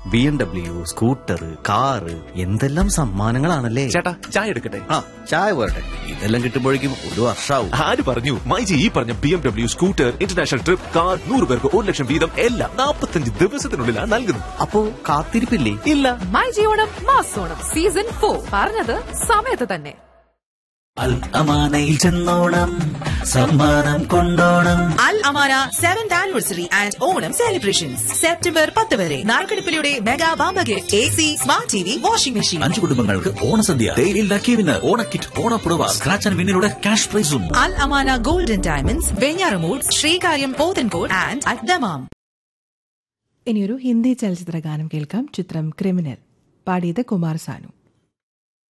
B M W scooter car എന്തെല്ലാം സമ്മാനങ്ങളാണല്ലേ ചേട്ടാ ചായ എടുക്കട്ടെ ആ ചായ പോരട്ടെ ഇതെല്ലാം കിട്ടുമ്പോഴേക്കും ഒരു വർഷാവും ആര് പറഞ്ഞു മൈജി ഈ പറഞ്ഞ B M W scooter international trip car നൂറ് പേർക്ക് ഒരു ലക്ഷം വീതം എല്ലാം നാൽപ്പത്തഞ്ച് ദിവസത്തിനുള്ളിലാണ് നൽകുന്നത് അപ്പോ കാത്തിരിപ്പില്ലേ ഇല്ല മൈ ജിയോണം മാസോണം സീസൺ ഫോർ പറഞ്ഞത് സമയത്ത് തന്നെ അൽ അമാനയിൽ ചെന്നോണം സമ്മാനം കൊണ്ടോണം Al Amana seventh anniversary and Onam celebrations September പത്ത് വരെ നാൽക്കടുപ്പിലൂടെ mega bumper gift A C smart T V washing machine അഞ്ചു കുടുംബങ്ങൾക്ക് ഓണസദ്യ തേയിലിൽ ലക്കിയവിന് ഓണക്കിറ്റ് ഓണപ്പുറവ സ്ക്രാച്ച് ആൻഡ് വിന്നിലൂടെ ക്യാഷ് പ്രൈസും Al Amana golden diamonds Venjaramoodu Sreekaryam Pothencode and അദ്ദമാം ഇനിയൊരു ഹിന്ദി ചലച്ചിത്ര ഗാനം കേൾക്കാം ചിത്രം ക്രിമിനൽ പാടിയത് കുമാർ സാനു